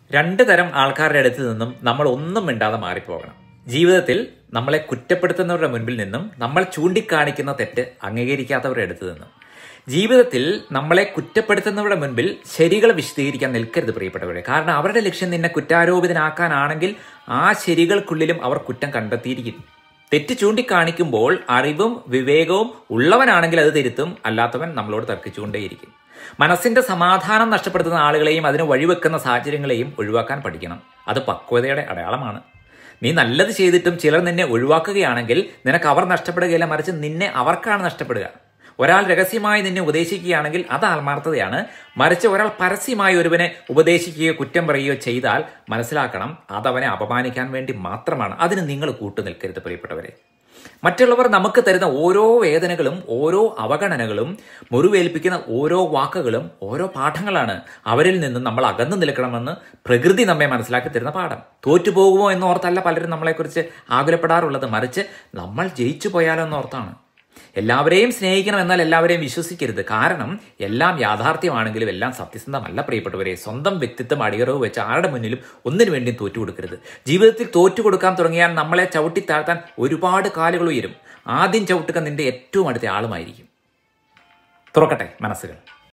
രണ്ട് തരം ആൾക്കാരുടെ അടുത്ത് നിന്നും നമ്മൾ ഒന്നും മിണ്ടാതെ മാറിപ്പോകണം ജീവിതത്തിൽ നമ്മളെ കുറ്റപ്പെടുത്തുന്നവരുടെ മുൻപിൽ നിന്നും നമ്മൾ ചൂണ്ടിക്കാണിക്കുന്ന തെറ്റ് അംഗീകരിക്കാത്തവരുടെ അടുത്ത് നിന്നും ജീവിതത്തിൽ നമ്മളെ കുറ്റപ്പെടുത്തുന്നവരുടെ മുൻപിൽ ശരികൾ വിശദീകരിക്കാൻ നിൽക്കരുത് പ്രിയപ്പെട്ടവരെ കാരണം അവരുടെ ലക്ഷ്യം നിന്നെ കുറ്റാരോപിതനാക്കാനാണെങ്കിൽ ആ ശരികൾക്കുള്ളിലും അവർ കുറ്റം കണ്ടെത്തിയിരിക്കും തെറ്റ് ചൂണ്ടിക്കാണിക്കുമ്പോൾ അറിവും വിവേകവും ഉള്ളവനാണെങ്കിൽ അത് തിരുത്തും അല്ലാത്തവൻ നമ്മളോട് തർക്കിച്ചുകൊണ്ടേയിരിക്കും മനസ്സിന്റെ സമാധാനം നഷ്ടപ്പെടുത്തുന്ന ആളുകളെയും അതിന് വഴിവെക്കുന്ന സാഹചര്യങ്ങളെയും ഒഴിവാക്കാൻ പഠിക്കണം അത് പക്വതയുടെ അടയാളമാണ് നീ നല്ലത് ചെയ്തിട്ടും ചിലർ നിന്നെ ഒഴിവാക്കുകയാണെങ്കിൽ നിനക്ക് അവർ നഷ്ടപ്പെടുകയില്ല മറിച്ച് നിന്നെ അവർക്കാണ് നഷ്ടപ്പെടുക ഒരാൾ രഹസ്യമായി നിന്നെ ഉപദേശിക്കുകയാണെങ്കിൽ അത് ആത്മാർത്ഥതയാണ് മറിച്ച് ഒരാൾ പരസ്യമായി ഒരുവനെ ഉപദേശിക്കുകയോ കുറ്റം പറയുകയോ ചെയ്താൽ മനസ്സിലാക്കണം അതവനെ അപമാനിക്കാൻ വേണ്ടി മാത്രമാണ് അതിന് നിങ്ങൾ കൂട്ടു നിൽക്കരുത് പ്രിയപ്പെട്ടവരെ മറ്റുള്ളവർ നമുക്ക് തരുന്ന ഓരോ വേദനകളും ഓരോ അവഗണനകളും മുറിവേൽപ്പിക്കുന്ന ഓരോ വാക്കുകളും ഓരോ പാഠങ്ങളാണ് അവരിൽ നിന്നും നമ്മൾ അകന്നു നിൽക്കണമെന്ന് പ്രകൃതി നമ്മെ മനസ്സിലാക്കി തരുന്ന പാഠം തോറ്റുപോകുമോ എന്നോർത്തല്ല പലരും നമ്മളെക്കുറിച്ച് ആകുലപ്പെടാറുള്ളത് മറിച്ച് നമ്മൾ ജയിച്ചു പോയാലോ എന്നോർത്താണ് എല്ലാവരെയും സ്നേഹിക്കണം എന്നാൽ എല്ലാവരെയും വിശ്വസിക്കരുത് കാരണം എല്ലാം യാഥാർത്ഥ്യമാണെങ്കിലും എല്ലാം സത്യസന്ധമല്ല പ്രിയപ്പെട്ടവരെ സ്വന്തം വ്യക്തിത്വം അടിയറവ് വെച്ച് ആരുടെ മുന്നിലും ഒന്നിനു വേണ്ടിയും തോറ്റു കൊടുക്കരുത് ജീവിതത്തിൽ തോറ്റു കൊടുക്കാൻ തുടങ്ങിയാൽ നമ്മളെ ചവിട്ടി താഴ്ത്താൻ ഒരുപാട് കാലുകൾ ഉയരും ആദ്യം ചവിട്ടുക നിന്റെ ഏറ്റവും അടുത്ത ആളുമായിരിക്കും തുറക്കട്ടെ മനസ്സുകൾ